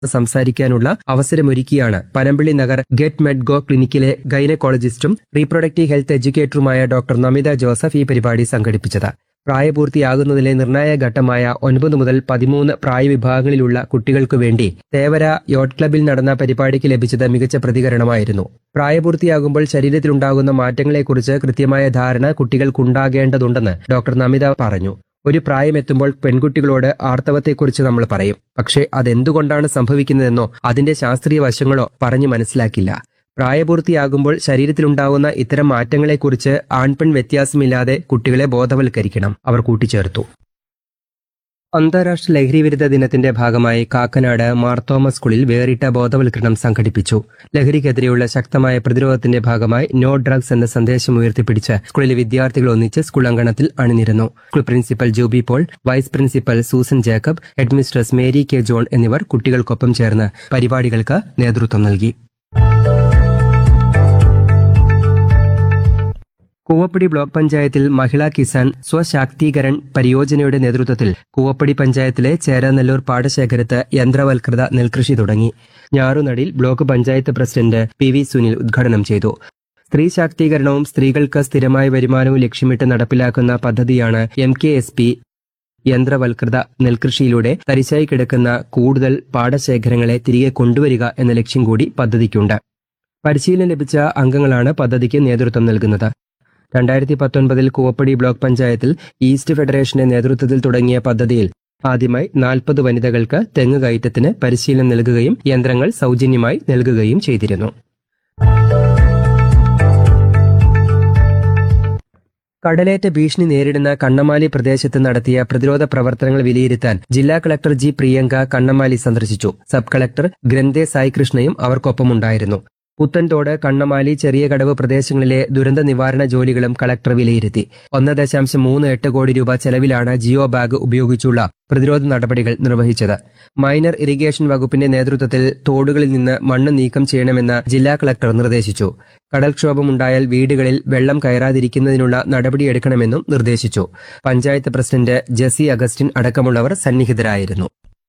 സംസാരിക്കാനുള്ള അവസരമൊരുക്കിയാണ് Panampilly Nagar get med go ക്ലിനിക്കിലെ ഗൈനക്കോളജിസ്റ്റും റീപ്രൊഡക്റ്റീവ് ഹെൽത്ത് എഡ്യൂക്കേറ്ററുമായ ഡോക്ടർ നമിത ജോസഫ് ഈ പരിപാടി സംഘടിപ്പിച്ചത് പ്രായപൂർത്തിയാകുന്നതിലെ നിർണായക ഘട്ടമായ ഒൻപത് മുതൽ പതിമൂന്ന് പ്രായവിഭാഗങ്ങളിലുള്ള കുട്ടികൾക്കു വേണ്ടി തേവര യോട്ട് ക്ലബിൽ നടന്ന പരിപാടിക്ക് ലഭിച്ചത് മികച്ച പ്രതികരണമായിരുന്നു പ്രായപൂർത്തിയാകുമ്പോൾ ശരീരത്തിലുണ്ടാകുന്ന മാറ്റങ്ങളെക്കുറിച്ച് കൃത്യമായ ധാരണ കുട്ടികൾക്കുണ്ടാകേണ്ടതുണ്ടെന്ന് ഡോക്ടർ നമിത പറഞ്ഞു ഒരു പ്രായമെത്തുമ്പോൾ പെൺകുട്ടികളോട് ആർത്തവത്തെക്കുറിച്ച് നമ്മൾ പറയും പക്ഷേ അതെന്തുകൊണ്ടാണ് സംഭവിക്കുന്നതെന്നോ അതിന്റെ ശാസ്ത്രീയ വശങ്ങളോ പറഞ്ഞു മനസ്സിലാക്കില്ല പ്രായപൂർത്തിയാകുമ്പോൾ ശരീരത്തിലുണ്ടാകുന്ന ഇത്തരം മാറ്റങ്ങളെക്കുറിച്ച് ആൺപെൺ വ്യത്യാസമില്ലാതെ കുട്ടികളെ ബോധവൽക്കരിക്കണം അവർ കൂട്ടിച്ചേർത്തു അന്താരാഷ്ട്ര ലഹരിവിരുദ്ധ ദിനത്തിന്റെ ഭാഗമായി കാക്കനാട് മാർത്തോമ സ്കൂളിൽ വേറിട്ട ബോധവൽക്കരണം സംഘടിപ്പിച്ചു ലഹരിക്കെതിരെയുള്ള ശക്തമായ പ്രതിരോധത്തിന്റെ ഭാഗമായി നോ ഡ്രഗ്സ് എന്ന സന്ദേശം ഉയർത്തിപ്പിടിച്ച് സ്കൂളിലെ വിദ്യാർത്ഥികൾ ഒന്നിച്ച് സ്കൂൾ അങ്കണത്തിൽ അണിനിരന്നു school principal Juby Paul vice principal Susan Jacob headmistress Mary K John എന്നിവർ കുട്ടികൾക്കൊപ്പം ചേർന്ന് പരിപാടികൾക്ക് നേതൃത്വം നൽകി കൂവപ്പടി ബ്ലോക്ക് പഞ്ചായത്തിൽ മഹിളാ കിസാൻ സ്വശാക്തീകരൺ പരിയോജനയുടെ നേതൃത്വത്തിൽ കൂവപ്പടി പഞ്ചായത്തിലെ ചേരാനെല്ലൂർ പാടശേഖരത്ത് യന്ത്രവൽകൃത നെൽകൃഷി തുടങ്ങി ഞാറുനടിയിൽ block panchayat president P V Sunil ഉദ്ഘാടനം ചെയ്തു സ്ത്രീ ശാക്തീകരണവും സ്ത്രീകൾക്ക് സ്ഥിരമായ വരുമാനവും ലക്ഷ്യമിട്ട് നടപ്പിലാക്കുന്ന പദ്ധതിയാണ് എം കെ എസ് പി യന്ത്രവൽകൃത നെൽകൃഷിയിലൂടെ തരിശായി കിടക്കുന്ന കൂടുതൽ പാടശേഖരങ്ങളെ തിരികെ കൊണ്ടുവരിക എന്ന ലക്ഷ്യം കൂടി പദ്ധതിക്കുണ്ട് പരിശീലനം ലഭിച്ച അംഗങ്ങളാണ് പദ്ധതിക്ക് നേതൃത്വം നൽകുന്നത് രണ്ടായിരത്തി പത്തൊൻപതിൽ കൂവപ്പടി ബ്ലോക്ക് പഞ്ചായത്തിൽ ഈസ്റ്റ് ഫെഡറേഷന്റെ നേതൃത്വത്തിൽ തുടങ്ങിയ പദ്ധതിയിൽ ആദ്യമായി നാൽപ്പത് വനിതകൾക്ക് തെങ്ങ് കയറ്റത്തിന് പരിശീലനം നൽകുകയും യന്ത്രങ്ങൾ സൗജന്യമായി നൽകുകയും ചെയ്തിരുന്നു കടലേറ്റ ഭീഷണി നേരിടുന്ന കണ്ണമാലി പ്രദേശത്ത് നടത്തിയ പ്രതിരോധ പ്രവർത്തനങ്ങൾ വിലയിരുത്താൻ ജില്ലാ കളക്ടർ ജി പ്രിയങ്ക കണ്ണമാലി സന്ദർശിച്ചു സബ് കളക്ടർ ഗ്രന്ഥേ സായികൃഷ്ണയും അവർക്കൊപ്പമുണ്ടായിരുന്നു പുത്തൻതോട് കണ്ണമാലി ചെറിയ കടവ് പ്രദേശങ്ങളിലെ ദുരന്ത നിവാരണ ജോലികളും കളക്ടർ വിലയിരുത്തി ഒന്ന് ദശാംശം മൂന്ന് എട്ട് കോടി രൂപ ചെലവിലാണ് ജിയോ ബാഗ് ഉപയോഗിച്ചുള്ള പ്രതിരോധ നടപടികൾ നിർവഹിച്ചത് മൈനർ ഇറിഗേഷൻ വകുപ്പിന്റെ നേതൃത്വത്തിൽ തോടുകളിൽ നിന്ന് മണ്ണ് നീക്കം ചെയ്യണമെന്ന് ജില്ലാ കളക്ടർ നിർദ്ദേശിച്ചു കടൽക്ഷോഭമുണ്ടായാൽ വീടുകളിൽ വെള്ളം കയറാതിരിക്കുന്നതിനുള്ള നടപടിയെടുക്കണമെന്നും നിർദ്ദേശിച്ചു പഞ്ചായത്ത് പ്രസിഡന്റ് ജെസി അഗസ്റ്റിൻ അടക്കമുള്ളവർ സന്നിഹിതരായിരുന്നു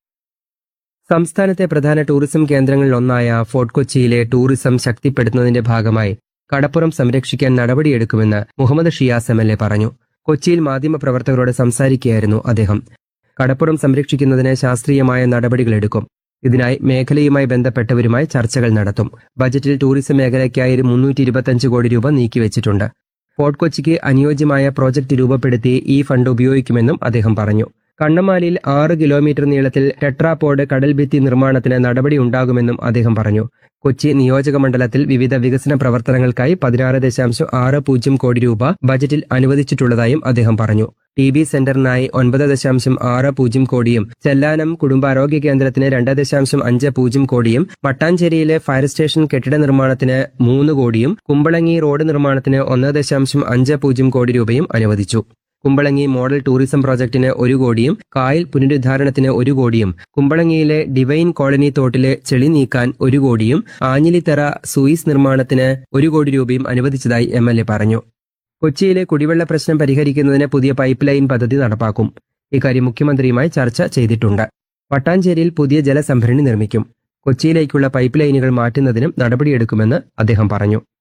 സംസ്ഥാനത്തെ പ്രധാന ടൂറിസം കേന്ദ്രങ്ങളിലൊന്നായ ഫോർട്ട് കൊച്ചിയിലെ ടൂറിസം ശക്തിപ്പെടുത്തുന്നതിന്റെ ഭാഗമായി കടപ്പുറം സംരക്ഷിക്കാൻ നടപടിയെടുക്കുമെന്ന് Muhammad Shiyas M L A പറഞ്ഞു കൊച്ചിയിൽ മാധ്യമപ്രവർത്തകരോട് സംസാരിക്കുകയായിരുന്നു അദ്ദേഹം കടപ്പുറം സംരക്ഷിക്കുന്നതിന് ശാസ്ത്രീയമായ നടപടികളെടുക്കും ഇതിനായി മേഖലയുമായി ബന്ധപ്പെട്ടവരുമായി ചർച്ചകൾ നടത്തും ബജറ്റിൽ ടൂറിസം മേഖലയ്ക്കായി മുന്നൂറ്റി ഇരുപത്തഞ്ച് കോടി രൂപ നീക്കിവെച്ചിട്ടുണ്ട് ഫോർട്ട് കൊച്ചിക്ക് അനുയോജ്യമായ പ്രോജക്റ്റ് രൂപപ്പെടുത്തി ഈ ഫണ്ട് ഉപയോഗിക്കുമെന്നും അദ്ദേഹം പറഞ്ഞു കണ്ണമാലിയിൽ ആറ് കിലോമീറ്റർ നീളത്തിൽ ടെട്രാപോഡ് കടൽ ഭിത്തി നിർമ്മാണത്തിന് നടപടി ഉണ്ടാകുമെന്നും അദ്ദേഹം പറഞ്ഞു കൊച്ചി നിയോജക മണ്ഡലത്തിൽ വിവിധ വികസന പ്രവർത്തനങ്ങൾക്കായി പതിനാറ് ദശാംശം ആറ് പൂജ്യം കോടി രൂപ ബജറ്റിൽ അനുവദിച്ചിട്ടുള്ളതായും അദ്ദേഹം പറഞ്ഞു ടി ബി സെന്ററിനായി ഒൻപത് ദശാംശം ആറ് പൂജ്യം കോടിയും ചെല്ലാനം കുടുംബാരോഗ്യ കേന്ദ്രത്തിന് രണ്ട് ദശാംശം അഞ്ച് പൂജ്യം കോടിയും മട്ടാഞ്ചേരിയിലെ ഫയർ സ്റ്റേഷൻ കെട്ടിട നിർമ്മാണത്തിന് മൂന്ന് കോടിയും കുമ്പളങ്ങി റോഡ് നിർമ്മാണത്തിന് ഒന്ന് ദശാംശം അഞ്ച് പൂജ്യം കോടി രൂപയും അനുവദിച്ചു കുമ്പളങ്ങി മോഡൽ ടൂറിസം പ്രോജക്ടിന് ഒരു കോടിയും കായൽ പുനരുദ്ധാരണത്തിന് ഒരു കോടിയും കുമ്പളങ്ങിയിലെ ഡിവൈൻ കോളനി തോട്ടിലെ ചെളി നീക്കാൻ ഒരു കോടിയും ആഞ്ഞിലിത്തറ സൂയിസ് നിർമ്മാണത്തിന് ഒരു കോടി രൂപയും അനുവദിച്ചതായി എം എൽ എ പറഞ്ഞു കൊച്ചിയിലെ കുടിവെള്ള പ്രശ്നം പരിഹരിക്കുന്നതിന് പുതിയ പൈപ്പ് ലൈൻ പദ്ധതി നടപ്പാക്കും ഇക്കാര്യം മുഖ്യമന്ത്രിയുമായി ചർച്ച ചെയ്തിട്ടുണ്ട് വട്ടാഞ്ചേരിയിൽ പുതിയ ജലസംഭരണി നിർമ്മിക്കും കൊച്ചിയിലേക്കുള്ള പൈപ്പ് ലൈനുകൾ മാറ്റുന്നതിനും നടപടിയെടുക്കുമെന്ന് അദ്ദേഹം പറഞ്ഞു